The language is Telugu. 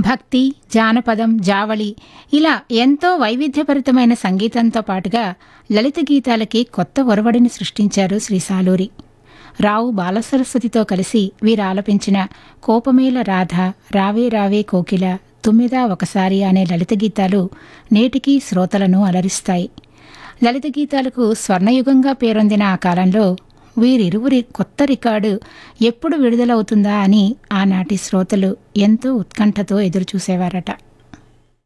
భక్తి జానపదం జావళి ఇలా ఎంతో వైవిధ్యభరితమైన సంగీతంతో పాటుగా లలిత గీతాలకి కొత్త ఒరవడిని సృష్టించారు శ్రీ సాలూరి రావు బాలసరస్వతితో కలిసి వీరు ఆలపించిన కోపమేల రాధ రావే రావే కోకిల తుమ్మిదా ఒకసారి అనే లలిత గీతాలు నేటికీ శ్రోతలను అలరిస్తాయి లలిత గీతాలకు స్వర్ణయుగంగా పేరొందిన ఆ కాలంలో వీరిరువురి కొత్త రికార్డు ఎప్పుడు విడుదలవుతుందా అని ఆనాటి శ్రోతలు ఎంతో ఉత్కంఠతో ఎదురుచూసేవారట